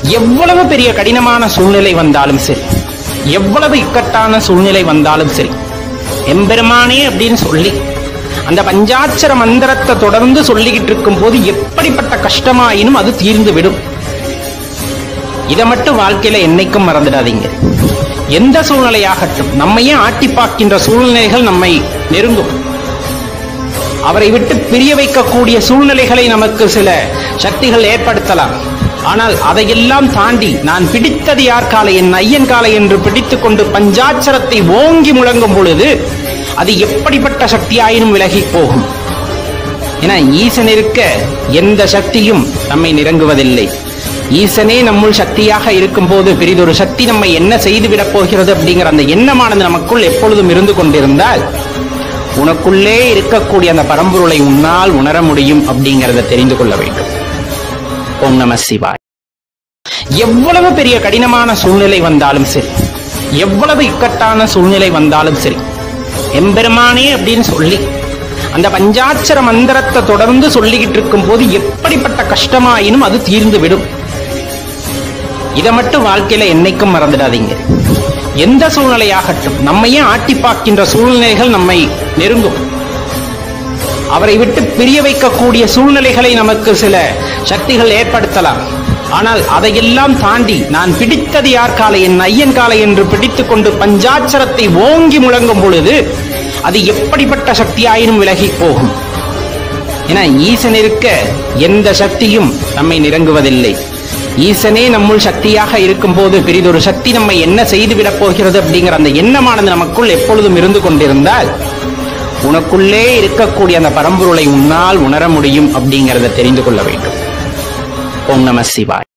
எவ்வளவு பெரிய கடினமான சூழ்நிலை வந்தாலும் சரி எவ்வளவு இக்கட்டான சூழ்நிலை வந்தாலும் சரி எம்பெருமானே அப்படின்னு சொல்லி அந்த பஞ்சாட்சர மந்திரத்தை தொடர்ந்து சொல்லிக்கிட்டு இருக்கும் போது எப்படிப்பட்ட கஷ்டமாயினும் அது தீர்ந்து விடும் இதை மட்டும் வாழ்க்கையில என்னைக்கும் மறந்துடாதீங்க எந்த சூழ்நிலையாகட்டும் நம்மையே ஆட்டி பார்க்கின்ற சூழ்நிலைகள் நம்மை நெருங்கும் அவரை விட்டு பிரிய வைக்கக்கூடிய சூழ்நிலைகளை நமக்கு சில சக்திகள் ஏற்படுத்தலாம் ஆனால் அதையெல்லாம் தாண்டி நான் பிடித்தது யார் காலை என் ஐயன் காலை என்று பிடித்துக் கொண்டு பஞ்சாட்சரத்தை ஓங்கி முழங்கும் பொழுது அது எப்படிப்பட்ட சக்தியாயினும் விலகி போகும் ஏன்னா ஈசன் இருக்க எந்த சக்தியும் நம்மை நிரங்குவதில்லை ஈசனே நம்முள் சக்தியாக இருக்கும் போது பெரிதொரு சக்தி நம்மை என்ன செய்துவிடப் போகிறது அப்படிங்கிற அந்த எண்ணமானது நமக்குள் எப்பொழுதும் இருந்து கொண்டிருந்தால் உனக்குள்ளே இருக்கக்கூடிய அந்த பரம்பொருளை உன்னால் உணர முடியும் அப்படிங்கிறத தெரிந்து கொள்ள வேண்டும் ஓம் நம சிவாய் எவ்வளவு பெரிய கடினமான சூழ்நிலை வந்தாலும் சரி எவ்வளவு இக்கட்டான சூழ்நிலை வந்தாலும் சரி எம்பெருமானே அப்படின்னு சொல்லி அந்த பஞ்சாட்சர மந்திரத்தை தொடர்ந்து சொல்லிக்கிட்டு இருக்கும் போது எப்படிப்பட்ட கஷ்டமாயினும் அது தீர்ந்து விடும் இதை மட்டும் வாழ்க்கையில என்னைக்கும் மறந்துடாதீங்க எந்த சூழ்நிலையாகட்டும் நம்மையே ஆட்டி பார்க்கின்ற சூழ்நிலைகள் நம்மை நெருங்கும் அவரை விட்டு பிரிய வைக்கக்கூடிய சூழ்நிலைகளை நமக்கு சில சக்திகள் ஏற்படுத்தலாம் ஆனால் அதையெல்லாம் தாண்டி நான் பிடித்தது யார் காலை என் ஐயன் காலை என்று பிடித்துக் கொண்டு பஞ்சாட்சரத்தை ஓங்கி முழங்கும் பொழுது அது எப்படிப்பட்ட சக்தியாயினும் விலகி போகும் ஏன்னா ஈசன் இருக்க எந்த சக்தியும் நம்மை நிரங்குவதில்லை ஈசனே நம்முள் சக்தியாக இருக்கும் போது பெரிதொரு சக்தி நம்மை என்ன செய்துவிடப் போகிறது அப்படிங்கிற அந்த எண்ணமானது நமக்குள் எப்பொழுதும் இருந்து கொண்டிருந்தால் உனக்குள்ளே இருக்கக்கூடிய அந்த பரம்பொருளை உன்னால் உணர முடியும் அப்படிங்கிறத தெரிந்து கொள்ள வேண்டும் ஓம் நம சிவாய்